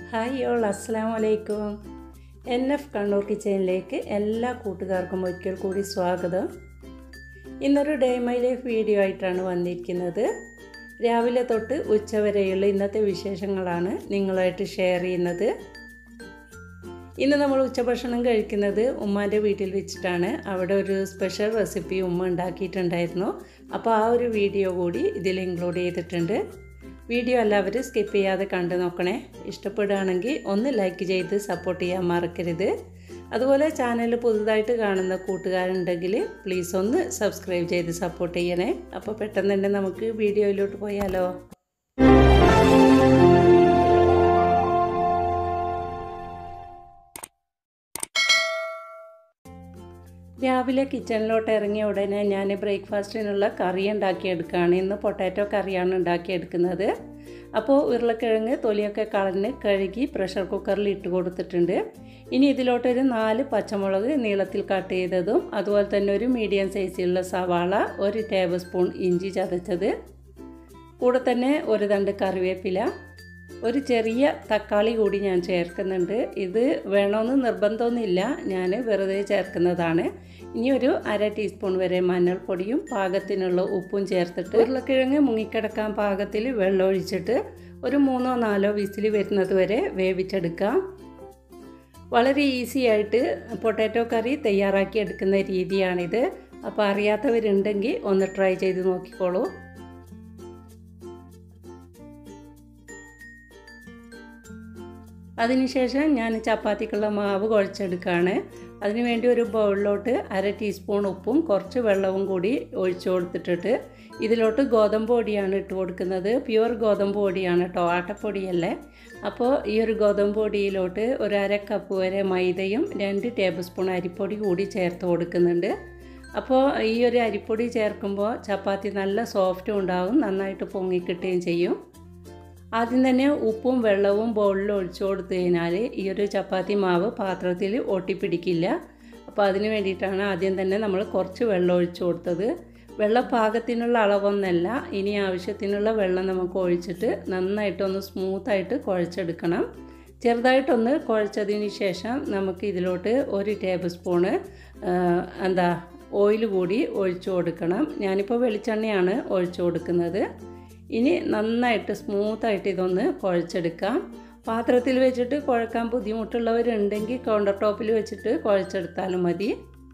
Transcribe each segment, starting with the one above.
hi all അസ്സാം വലൈക്കും N F Kannur കിച്ചണിലേക്ക് എല്ലാ കൂട്ടുകാർക്കും ഒരിക്കൽ കൂടി സ്വാഗതം ഇന്നൊരു ഡേ മൈ ലൈഫ് വീഡിയോ ആയിട്ടാണ് വന്നിരിക്കുന്നത് രാവിലെ തൊട്ട് ഉച്ചവരെയുള്ള ഇന്നത്തെ വിശേഷങ്ങളാണ് നിങ്ങളുമായിട്ട് ഷെയർ ചെയ്യുന്നത് ഇന്ന് നമ്മൾ ഉച്ചഭക്ഷണം കഴിക്കുന്നത് ഉമ്മാൻ്റെ വീട്ടിൽ വെച്ചിട്ടാണ് അവിടെ ഒരു സ്പെഷ്യൽ റെസിപ്പി ഉമ്മ ഉണ്ടാക്കിയിട്ടുണ്ടായിരുന്നു അപ്പോൾ ആ ഒരു വീഡിയോ കൂടി ഇതിൽ ഇൻക്ലൂഡ് ചെയ്തിട്ടുണ്ട് വീഡിയോ എല്ലാവരും സ്കിപ്പ് ചെയ്യാതെ കണ്ടു നോക്കണേ ഇഷ്ടപ്പെടുകയാണെങ്കിൽ ഒന്ന് ലൈക്ക് ചെയ്ത് സപ്പോർട്ട് ചെയ്യാൻ മറക്കരുത് അതുപോലെ ചാനൽ പുതുതായിട്ട് കാണുന്ന കൂട്ടുകാരുണ്ടെങ്കിൽ പ്ലീസ് ഒന്ന് സബ്സ്ക്രൈബ് ചെയ്ത് സപ്പോർട്ട് ചെയ്യണേ അപ്പോൾ പെട്ടെന്ന് തന്നെ നമുക്ക് വീഡിയോയിലോട്ട് പോയാലോ രാവിലെ കിച്ചണിലോട്ട് ഇറങ്ങിയ ഉടനെ ഞാൻ ബ്രേക്ക്ഫാസ്റ്റിനുള്ള കറി ഉണ്ടാക്കിയെടുക്കുകയാണ് ഇന്ന് പൊട്ടാറ്റോ കറിയാണ് ഉണ്ടാക്കിയെടുക്കുന്നത് അപ്പോൾ ഉരുളക്കിഴങ്ങ് തൊലിയൊക്കെ കളഞ്ഞ് കഴുകി പ്രഷർ കുക്കറിൽ ഇട്ട് കൊടുത്തിട്ടുണ്ട് ഇനി ഇതിലോട്ടൊരു നാല് പച്ചമുളക് നീളത്തിൽ കട്ട് ചെയ്തതും അതുപോലെ തന്നെ ഒരു മീഡിയം സൈസിലുള്ള സവാള ഒരു ടേബിൾ സ്പൂൺ ഇഞ്ചി ചതച്ചത് കൂടെ തന്നെ ഒരു തണ്ട് കറിവേപ്പില ഒരു ചെറിയ തക്കാളി കൂടി ഞാൻ ചേർക്കുന്നുണ്ട് ഇത് വേണമെന്ന് നിർബന്ധമൊന്നുമില്ല ഞാൻ വെറുതെ ചേർക്കുന്നതാണ് ഇനി ഒരു അര ടീസ്പൂൺ വരെ മഞ്ഞൾപ്പൊടിയും പാകത്തിനുള്ള ഉപ്പും ചേർത്തിട്ട് ഉരുളക്കിഴങ്ങ് മുങ്ങിക്കിടക്കാൻ പാകത്തിൽ വെള്ളം ഒഴിച്ചിട്ട് ഒരു മൂന്നോ നാലോ വിസിൽ വരുന്നത് വരെ വേവിച്ചെടുക്കാം വളരെ ഈസി ആയിട്ട് പൊട്ടാറ്റോ കറി തയ്യാറാക്കി എടുക്കുന്ന രീതിയാണിത് അപ്പോൾ അറിയാത്തവരുണ്ടെങ്കിൽ ഒന്ന് ട്രൈ ചെയ്ത് നോക്കിക്കോളൂ അതിനുശേഷം ഞാൻ ചപ്പാത്തിക്കുള്ള മാവ് കുഴച്ചെടുക്കുകയാണ് അതിനുവേണ്ടി ഒരു ബൗളിലോട്ട് അര ടീസ്പൂൺ ഉപ്പും കുറച്ച് വെള്ളവും കൂടി ഒഴിച്ചു കൊടുത്തിട്ടിട്ട് ഇതിലോട്ട് ഗോതമ്പ് പൊടിയാണ് ഇട്ട് കൊടുക്കുന്നത് പ്യുവർ ഗോതമ്പ് പൊടിയാണ് കേട്ടോ ആട്ടപ്പൊടിയല്ലേ അപ്പോൾ ഈ ഒരു ഗോതമ്പ് പൊടിയിലോട്ട് ഒരു അര കപ്പ് വരെ മൈദയും രണ്ട് ടേബിൾ സ്പൂൺ അരിപ്പൊടി കൂടി ചേർത്ത് കൊടുക്കുന്നുണ്ട് അപ്പോൾ ഈ ഒരു അരിപ്പൊടി ചേർക്കുമ്പോൾ ചപ്പാത്തി നല്ല സോഫ്റ്റും ഉണ്ടാകും നന്നായിട്ട് പൊങ്ങിക്കിട്ടുകയും ചെയ്യും ആദ്യം തന്നെ ഉപ്പും വെള്ളവും ബൗളിൽ ഒഴിച്ചു കൊടുത്തു കഴിഞ്ഞാൽ ഈ ഒരു ചപ്പാത്തി മാവ് പാത്രത്തിൽ ഒട്ടിപ്പിടിക്കില്ല അപ്പോൾ അതിന് വേണ്ടിയിട്ടാണ് ആദ്യം തന്നെ നമ്മൾ കുറച്ച് വെള്ളം ഒഴിച്ചു കൊടുത്തത് വെള്ളം പാകത്തിനുള്ള അളവൊന്നല്ല ഇനി ആവശ്യത്തിനുള്ള വെള്ളം നമുക്ക് ഒഴിച്ചിട്ട് നന്നായിട്ടൊന്ന് സ്മൂത്തായിട്ട് കുഴച്ചെടുക്കണം ചെറുതായിട്ടൊന്ന് കുഴച്ചതിന് ശേഷം നമുക്ക് ഇതിലോട്ട് ഒരു ടേബിൾ സ്പൂണ് എന്താ ഓയിൽ കൂടി ഒഴിച്ചു കൊടുക്കണം ഞാനിപ്പോൾ വെളിച്ചെണ്ണയാണ് ഒഴിച്ചു കൊടുക്കുന്നത് ഇനി നന്നായിട്ട് സ്മൂത്തായിട്ട് ഇതൊന്ന് കുഴച്ചെടുക്കാം പാത്രത്തിൽ വെച്ചിട്ട് കുഴക്കാൻ ബുദ്ധിമുട്ടുള്ളവരുണ്ടെങ്കിൽ കൗണ്ടർ ടോപ്പിൽ വെച്ചിട്ട് കുഴച്ചെടുത്താലും മതി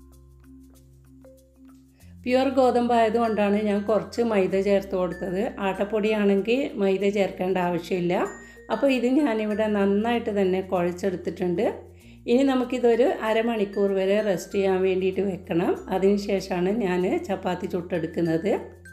പ്യുവർ ഗോതമ്പ് ആയതുകൊണ്ടാണ് ഞാൻ കുറച്ച് മൈദ ചേർത്ത് കൊടുത്തത് ആട്ടപ്പൊടിയാണെങ്കിൽ മൈദ ചേർക്കേണ്ട ആവശ്യമില്ല അപ്പോൾ ഇത് ഞാനിവിടെ നന്നായിട്ട് തന്നെ കുഴച്ചെടുത്തിട്ടുണ്ട് ഇനി നമുക്കിതൊരു അരമണിക്കൂർ വരെ റെസ്റ്റ് ചെയ്യാൻ വേണ്ടിയിട്ട് വെക്കണം അതിനുശേഷമാണ് ഞാൻ ചപ്പാത്തി ചുട്ടെടുക്കുന്നത്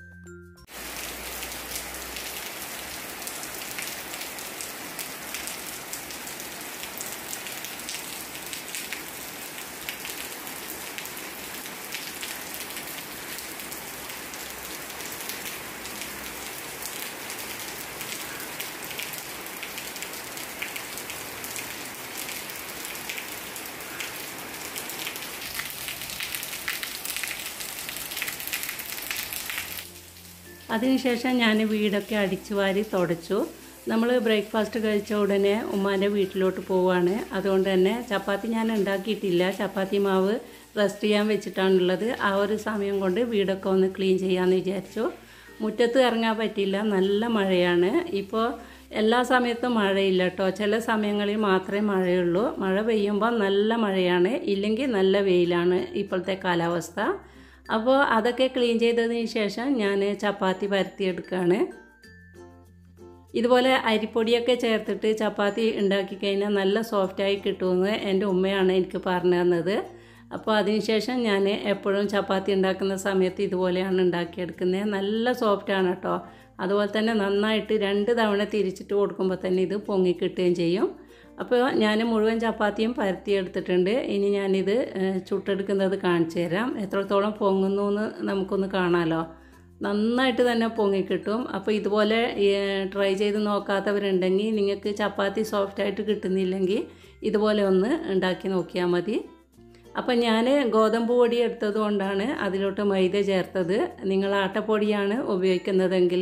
അതിനുശേഷം ഞാൻ വീടൊക്കെ അടിച്ചു വാരി തുടച്ചു നമ്മൾ ബ്രേക്ക്ഫാസ്റ്റ് കഴിച്ച ഉടനെ ഉമ്മാൻ്റെ വീട്ടിലോട്ട് പോവുകയാണ് അതുകൊണ്ട് തന്നെ ചപ്പാത്തി ഞാൻ ഉണ്ടാക്കിയിട്ടില്ല ചപ്പാത്തി മാവ് റെസ്റ്റ് ചെയ്യാൻ വെച്ചിട്ടാണുള്ളത് ആ ഒരു സമയം കൊണ്ട് വീടൊക്കെ ഒന്ന് ക്ലീൻ ചെയ്യാമെന്ന് വിചാരിച്ചു മുറ്റത്ത് ഇറങ്ങാൻ പറ്റില്ല നല്ല മഴയാണ് ഇപ്പോൾ എല്ലാ സമയത്തും മഴയില്ല കേട്ടോ ചില സമയങ്ങളിൽ മാത്രമേ മഴയുള്ളൂ മഴ പെയ്യുമ്പോൾ നല്ല മഴയാണ് ഇല്ലെങ്കിൽ നല്ല വെയിലാണ് ഇപ്പോഴത്തെ കാലാവസ്ഥ അപ്പോൾ അതൊക്കെ ക്ലീൻ ചെയ്തതിന് ശേഷം ഞാൻ ചപ്പാത്തി പരത്തിയെടുക്കുകയാണ് ഇതുപോലെ അരിപ്പൊടിയൊക്കെ ചേർത്തിട്ട് ചപ്പാത്തി ഉണ്ടാക്കി കഴിഞ്ഞാൽ നല്ല സോഫ്റ്റായി കിട്ടുമെന്ന് എൻ്റെ ഉമ്മയാണ് എനിക്ക് പറഞ്ഞു തന്നത് അപ്പോൾ അതിനുശേഷം ഞാൻ എപ്പോഴും ചപ്പാത്തി ഉണ്ടാക്കുന്ന സമയത്ത് ഇതുപോലെയാണ് ഉണ്ടാക്കിയെടുക്കുന്നത് നല്ല സോഫ്റ്റാണ് കേട്ടോ അതുപോലെ തന്നെ നന്നായിട്ട് രണ്ട് തവണ തിരിച്ചിട്ട് കൊടുക്കുമ്പോൾ തന്നെ ഇത് പൊങ്ങിക്കിട്ടുകയും ചെയ്യും അപ്പോൾ ഞാൻ മുഴുവൻ ചപ്പാത്തിയും പരത്തിയെടുത്തിട്ടുണ്ട് ഇനി ഞാനിത് ചുട്ടെടുക്കുന്നത് കാണിച്ചു തരാം എത്രത്തോളം പൊങ്ങുന്നു എന്ന് നമുക്കൊന്ന് കാണാമല്ലോ നന്നായിട്ട് തന്നെ പൊങ്ങിക്കിട്ടും അപ്പോൾ ഇതുപോലെ ട്രൈ ചെയ്ത് നോക്കാത്തവരുണ്ടെങ്കിൽ നിങ്ങൾക്ക് ചപ്പാത്തി സോഫ്റ്റായിട്ട് കിട്ടുന്നില്ലെങ്കിൽ ഇതുപോലെ ഒന്ന് ഉണ്ടാക്കി നോക്കിയാൽ മതി അപ്പം ഞാൻ ഗോതമ്പ് പൊടി എടുത്തത് കൊണ്ടാണ് അതിലോട്ട് മൈദ ചേർത്തത് നിങ്ങൾ ആട്ടപ്പൊടിയാണ് ഉപയോഗിക്കുന്നതെങ്കിൽ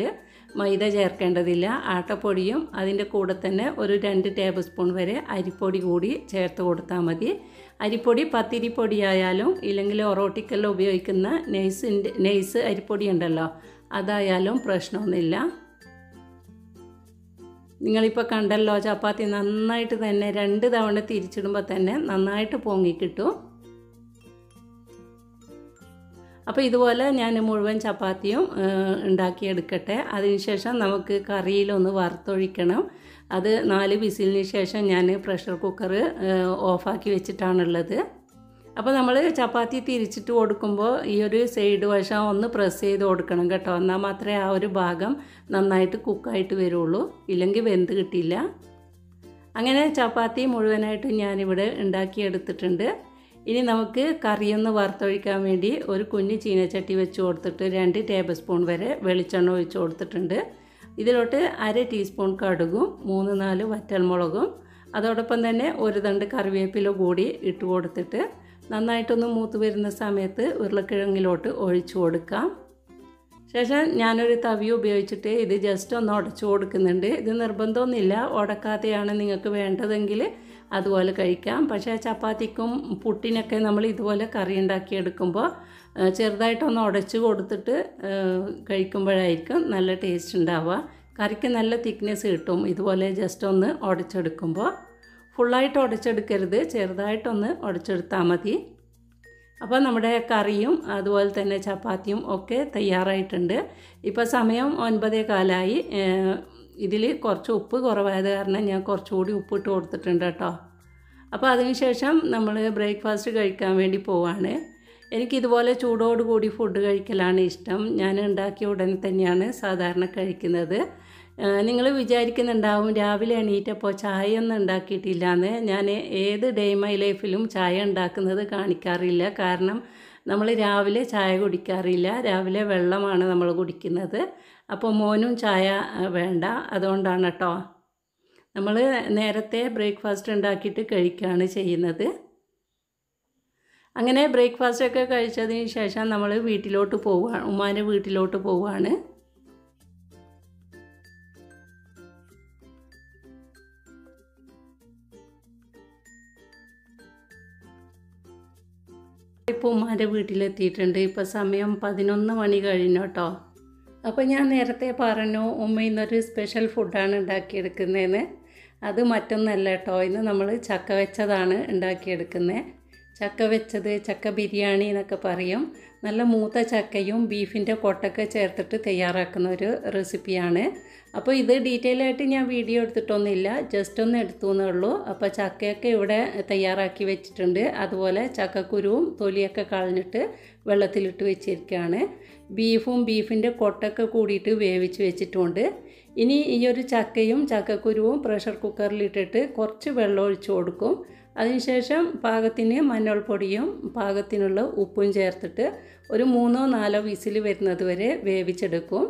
മൈദ ചേർക്കേണ്ടതില്ല ആട്ടപ്പൊടിയും അതിൻ്റെ കൂടെ തന്നെ ഒരു രണ്ട് ടേബിൾ സ്പൂൺ വരെ അരിപ്പൊടി കൂടി ചേർത്ത് കൊടുത്താൽ മതി അരിപ്പൊടി പത്തിരിപ്പൊടി ആയാലും ഇല്ലെങ്കിൽ ഒറോട്ടിക്കെല്ലാം ഉപയോഗിക്കുന്ന നെയ്സിൻ്റെ നെയ്സ് അരിപ്പൊടി ഉണ്ടല്ലോ അതായാലും പ്രശ്നമൊന്നുമില്ല നിങ്ങളിപ്പോൾ കണ്ടല്ലോ ചപ്പാത്തി നന്നായിട്ട് തന്നെ രണ്ട് തവണ തിരിച്ചിടുമ്പോൾ തന്നെ നന്നായിട്ട് പൊങ്ങി കിട്ടും അപ്പോൾ ഇതുപോലെ ഞാൻ മുഴുവൻ ചപ്പാത്തിയും ഉണ്ടാക്കിയെടുക്കട്ടെ അതിനുശേഷം നമുക്ക് കറിയിലൊന്ന് വറുത്തൊഴിക്കണം അത് നാല് വിസിലിന് ശേഷം ഞാൻ പ്രഷർ കുക്കർ ഓഫാക്കി വെച്ചിട്ടാണുള്ളത് അപ്പോൾ നമ്മൾ ചപ്പാത്തി തിരിച്ചിട്ട് കൊടുക്കുമ്പോൾ ഈ ഒരു സൈഡ് വശം ഒന്ന് പ്രസ് ചെയ്ത് കൊടുക്കണം കേട്ടോ എന്നാൽ മാത്രമേ ആ ഒരു ഭാഗം നന്നായിട്ട് കുക്കായിട്ട് വരുള്ളൂ ഇല്ലെങ്കിൽ വെന്ത് കിട്ടില്ല അങ്ങനെ ചപ്പാത്തി മുഴുവനായിട്ട് ഞാനിവിടെ ഉണ്ടാക്കിയെടുത്തിട്ടുണ്ട് ഇനി നമുക്ക് കറിയൊന്ന് വറുത്തൊഴിക്കാൻ വേണ്ടി ഒരു കുഞ്ഞ് ചീനച്ചട്ടി വെച്ച് കൊടുത്തിട്ട് രണ്ട് ടേബിൾ സ്പൂൺ വരെ വെളിച്ചെണ്ണ ഒഴിച്ച് കൊടുത്തിട്ടുണ്ട് ഇതിലോട്ട് അര ടീസ്പൂൺ കടുകും മൂന്ന് നാല് വറ്റൽമുളകും അതോടൊപ്പം തന്നെ ഒരു തണ്ട് കറിവേപ്പില കൂടി ഇട്ട് കൊടുത്തിട്ട് നന്നായിട്ടൊന്ന് മൂത്ത് വരുന്ന സമയത്ത് ഉരുളക്കിഴങ്ങിലോട്ട് ഒഴിച്ചു കൊടുക്കാം ശേഷം ഞാനൊരു തവി ഉപയോഗിച്ചിട്ട് ഇത് ജസ്റ്റ് ഒന്ന് ഉടച്ചു കൊടുക്കുന്നുണ്ട് ഇത് നിർബന്ധമൊന്നുമില്ല ഉടക്കാതെയാണ് നിങ്ങൾക്ക് വേണ്ടതെങ്കിൽ അതുപോലെ കഴിക്കാം പക്ഷേ ചപ്പാത്തിക്കും പുട്ടിനൊക്കെ നമ്മൾ ഇതുപോലെ കറി ഉണ്ടാക്കിയെടുക്കുമ്പോൾ ചെറുതായിട്ടൊന്ന് ഉടച്ചു കൊടുത്തിട്ട് കഴിക്കുമ്പോഴായിരിക്കും നല്ല ടേസ്റ്റ് ഉണ്ടാവുക കറിക്ക് നല്ല തിക്നെസ് കിട്ടും ഇതുപോലെ ജസ്റ്റ് ഒന്ന് ഉടച്ചെടുക്കുമ്പോൾ ഫുള്ളായിട്ട് ഉടച്ചെടുക്കരുത് ചെറുതായിട്ടൊന്ന് ഉടച്ചെടുത്താൽ മതി അപ്പോൾ നമ്മുടെ കറിയും അതുപോലെ തന്നെ ചപ്പാത്തിയും ഒക്കെ തയ്യാറായിട്ടുണ്ട് ഇപ്പോൾ സമയം ഒൻപതേ കാലായി ഇതിൽ കുറച്ച് ഉപ്പ് കുറവായത് കാരണം ഞാൻ കുറച്ചുകൂടി ഉപ്പിട്ട് കൊടുത്തിട്ടുണ്ട് കേട്ടോ അപ്പോൾ അതിനുശേഷം നമ്മൾ ബ്രേക്ക്ഫാസ്റ്റ് കഴിക്കാൻ വേണ്ടി പോവാണ് എനിക്കിതുപോലെ ചൂടോടുകൂടി ഫുഡ് കഴിക്കലാണ് ഇഷ്ടം ഞാൻ ഉണ്ടാക്കിയ ഉടനെ തന്നെയാണ് സാധാരണ കഴിക്കുന്നത് നിങ്ങൾ വിചാരിക്കുന്നുണ്ടാവും രാവിലെ എണീറ്റപ്പോൾ ചായ ഒന്നും ഉണ്ടാക്കിയിട്ടില്ല എന്ന് ഞാൻ ഏത് ഡേ മൈ ലൈഫിലും ചായ ഉണ്ടാക്കുന്നത് കാണിക്കാറില്ല കാരണം നമ്മൾ രാവിലെ ചായ കുടിക്കാറില്ല രാവിലെ വെള്ളമാണ് നമ്മൾ കുടിക്കുന്നത് അപ്പോൾ മോനും ചായ വേണ്ട അതുകൊണ്ടാണ് കേട്ടോ നമ്മൾ നേരത്തെ ബ്രേക്ക്ഫാസ്റ്റ് ഉണ്ടാക്കിയിട്ട് കഴിക്കുകയാണ് ചെയ്യുന്നത് അങ്ങനെ ബ്രേക്ക്ഫാസ്റ്റ് ഒക്കെ കഴിച്ചതിന് ശേഷം നമ്മൾ വീട്ടിലോട്ട് പോവുകയാണ് ഉമ്മാൻ്റെ വീട്ടിലോട്ട് പോവുകയാണ് ഇപ്പോൾ ഉമ്മാൻ്റെ വീട്ടിലെത്തിയിട്ടുണ്ട് ഇപ്പോൾ സമയം പതിനൊന്ന് മണി കഴിഞ്ഞു കേട്ടോ അപ്പോൾ ഞാൻ നേരത്തെ പറഞ്ഞു ഉമ്മ ഇന്നൊരു സ്പെഷ്യൽ ഫുഡാണ് ഉണ്ടാക്കിയെടുക്കുന്നതെന്ന് അത് മറ്റൊന്നല്ല കേട്ടോ ഇന്ന് നമ്മൾ ചക്ക വെച്ചതാണ് ഉണ്ടാക്കിയെടുക്കുന്നത് ചക്ക വെച്ചത് ചക്ക ബിരിയാണി എന്നൊക്കെ പറയും നല്ല മൂത്ത ചക്കയും ബീഫിൻ്റെ കൊട്ടൊക്കെ ചേർത്തിട്ട് തയ്യാറാക്കുന്ന ഒരു റെസിപ്പിയാണ് അപ്പോൾ ഇത് ഡീറ്റെയിൽ ആയിട്ട് ഞാൻ വീഡിയോ എടുത്തിട്ടൊന്നുമില്ല ജസ്റ്റ് ഒന്ന് എടുത്തു എന്നേ ഉള്ളൂ അപ്പോൾ ചക്കയൊക്കെ ഇവിടെ തയ്യാറാക്കി വെച്ചിട്ടുണ്ട് അതുപോലെ ചക്കക്കുരുവും തൊലിയൊക്കെ കളഞ്ഞിട്ട് വെള്ളത്തിലിട്ട് വെച്ചിരിക്കുകയാണ് ബീഫും ബീഫിൻ്റെ കൊട്ടൊക്കെ കൂടിയിട്ട് വേവിച്ച് വെച്ചിട്ടുണ്ട് ഇനി ഈ ഒരു ചക്കയും ചക്കക്കുരുവും പ്രഷർ കുക്കറിലിട്ടിട്ട് കുറച്ച് വെള്ളം ഒഴിച്ചു കൊടുക്കും അതിനുശേഷം പാകത്തിന് മഞ്ഞൾപ്പൊടിയും പാകത്തിനുള്ള ഉപ്പും ചേർത്തിട്ട് ഒരു മൂന്നോ നാലോ വിസിൽ വരുന്നത് വരെ വേവിച്ചെടുക്കും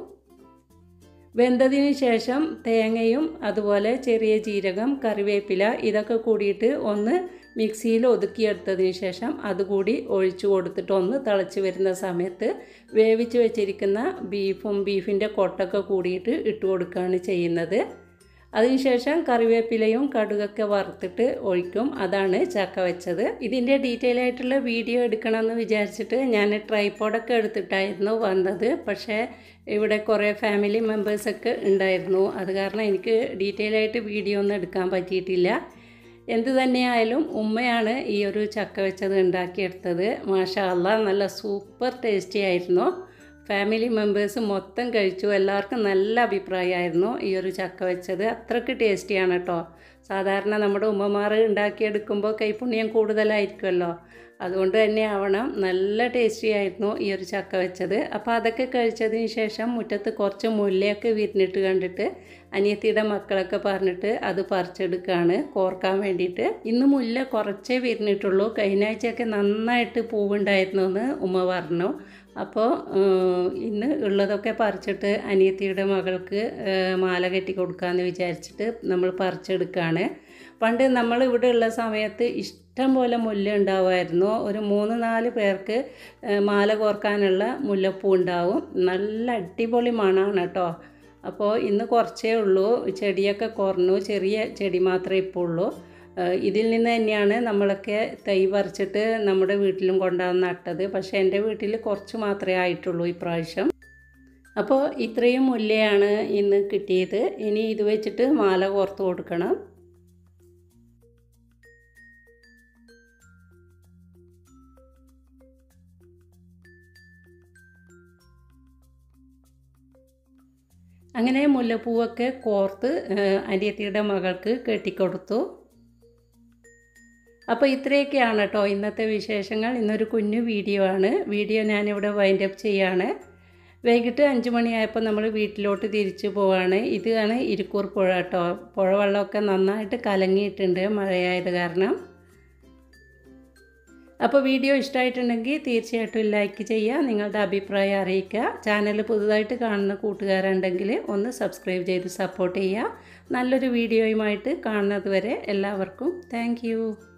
വെന്തതിന് ശേഷം തേങ്ങയും അതുപോലെ ചെറിയ ജീരകം കറിവേപ്പില ഇതൊക്കെ കൂടിയിട്ട് ഒന്ന് മിക്സിയിൽ ഒതുക്കിയെടുത്തതിന് ശേഷം അതുകൂടി ഒഴിച്ചു കൊടുത്തിട്ട് ഒന്ന് തിളച്ച് വരുന്ന സമയത്ത് വേവിച്ച് വെച്ചിരിക്കുന്ന ബീഫും ബീഫിൻ്റെ കൊട്ടൊക്കെ കൂടിയിട്ട് ഇട്ട് കൊടുക്കുകയാണ് ചെയ്യുന്നത് അതിനുശേഷം കറിവേപ്പിലയും കടുകൊക്കെ വറുത്തിട്ട് ഒഴിക്കും അതാണ് ചക്ക വെച്ചത് ഇതിൻ്റെ ഡീറ്റെയിൽ ആയിട്ടുള്ള വീഡിയോ എടുക്കണമെന്ന് വിചാരിച്ചിട്ട് ഞാൻ ട്രൈപ്പോഡൊക്കെ എടുത്തിട്ടായിരുന്നു വന്നത് പക്ഷേ ഇവിടെ കുറേ ഫാമിലി മെമ്പേഴ്സൊക്കെ ഉണ്ടായിരുന്നു അത് കാരണം എനിക്ക് ഡീറ്റെയിൽ ആയിട്ട് വീഡിയോ ഒന്നും എടുക്കാൻ പറ്റിയിട്ടില്ല എന്ത് തന്നെയായാലും ഉമ്മയാണ് ഈ ഒരു ചക്ക വെച്ചത് ഉണ്ടാക്കിയെടുത്തത് മാഷാ അല്ല നല്ല സൂപ്പർ ടേസ്റ്റി ആയിരുന്നു ഫാമിലി മെമ്പേഴ്സ് മൊത്തം കഴിച്ചു എല്ലാവർക്കും നല്ല അഭിപ്രായമായിരുന്നു ഈ ഒരു ചക്ക വെച്ചത് അത്രയ്ക്ക് ടേസ്റ്റിയാണ് കേട്ടോ സാധാരണ നമ്മുടെ ഉമ്മമാർ ഉണ്ടാക്കിയെടുക്കുമ്പോൾ കൈപ്പുണ്യം കൂടുതലായിരിക്കുമല്ലോ അതുകൊണ്ട് തന്നെ ആവണം നല്ല ടേസ്റ്റി ആയിരുന്നു ഈ ഒരു ചക്ക വെച്ചത് അപ്പോൾ അതൊക്കെ കഴിച്ചതിന് ശേഷം മുറ്റത്ത് കുറച്ച് മുല്ലയൊക്കെ വിരിഞ്ഞിട്ട് കണ്ടിട്ട് അനിയത്തിയുടെ മക്കളൊക്കെ പറഞ്ഞിട്ട് അത് പറിച്ചെടുക്കുകയാണ് കോർക്കാൻ വേണ്ടിയിട്ട് ഇന്ന് മുല്ല കുറച്ചേ വിരിഞ്ഞിട്ടുള്ളൂ കഴിഞ്ഞ ആഴ്ചയൊക്കെ നന്നായിട്ട് പൂവുണ്ടായിരുന്നു എന്ന് ഉമ്മ പറഞ്ഞു അപ്പോൾ ഇന്ന് ഉള്ളതൊക്കെ പറിച്ചിട്ട് അനിയത്തിയുടെ മകൾക്ക് മാല കെട്ടി കൊടുക്കാമെന്ന് വിചാരിച്ചിട്ട് നമ്മൾ പറിച്ചെടുക്കുകയാണ് പണ്ട് നമ്മൾ ഇവിടെ ഉള്ള സമയത്ത് ഇഷ്ടം പോലെ മുല്ല ഉണ്ടാവുമായിരുന്നു ഒരു മൂന്ന് നാല് പേർക്ക് മാല കോർക്കാനുള്ള മുല്ലപ്പൂ ഉണ്ടാവും നല്ല അടിപൊളി മണമാണ് കേട്ടോ അപ്പോൾ ഇന്ന് കുറച്ചേ ഉള്ളൂ ചെടിയൊക്കെ കുറഞ്ഞു ചെറിയ ചെടി മാത്രമേ ഇപ്പോൾ ഉള്ളൂ ഏഹ് ഇതിൽ നിന്ന് തന്നെയാണ് നമ്മളൊക്കെ തൈ പറിച്ചിട്ട് നമ്മുടെ വീട്ടിലും കൊണ്ടുവന്ന് നട്ടത് പക്ഷേ എൻ്റെ വീട്ടിൽ കുറച്ച് മാത്രമേ ആയിട്ടുള്ളൂ ഇപ്രാവശ്യം അപ്പോൾ ഇത്രയും മുല്ലയാണ് ഇന്ന് കിട്ടിയത് ഇനി ഇത് വെച്ചിട്ട് മാല കോർത്ത് കൊടുക്കണം അങ്ങനെ മുല്ലപ്പൂവൊക്കെ കോർത്ത് അനിയത്തിയുടെ മകൾക്ക് കെട്ടിക്കൊടുത്തു അപ്പോൾ ഇത്രയൊക്കെയാണ് കേട്ടോ ഇന്നത്തെ വിശേഷങ്ങൾ ഇന്നൊരു കുഞ്ഞു വീഡിയോ ആണ് വീഡിയോ ഞാനിവിടെ വൈൻഡ് അപ്പ് ചെയ്യാണ് വൈകിട്ട് അഞ്ച് മണിയായപ്പോൾ നമ്മൾ വീട്ടിലോട്ട് തിരിച്ചു പോവാണ് ഇതാണ് ഇരിക്കൂർ പുഴ കേട്ടോ പുഴ വെള്ളമൊക്കെ നന്നായിട്ട് കലങ്ങിയിട്ടുണ്ട് മഴയായത് കാരണം അപ്പോൾ വീഡിയോ ഇഷ്ടമായിട്ടുണ്ടെങ്കിൽ തീർച്ചയായിട്ടും ലൈക്ക് ചെയ്യുക നിങ്ങളുടെ അഭിപ്രായം അറിയിക്കുക ചാനൽ പുതുതായിട്ട് കാണുന്ന കൂട്ടുകാരുണ്ടെങ്കിൽ ഒന്ന് സബ്സ്ക്രൈബ് ചെയ്ത് സപ്പോർട്ട് ചെയ്യുക നല്ലൊരു വീഡിയോയുമായിട്ട് കാണുന്നത് വരെ എല്ലാവർക്കും താങ്ക്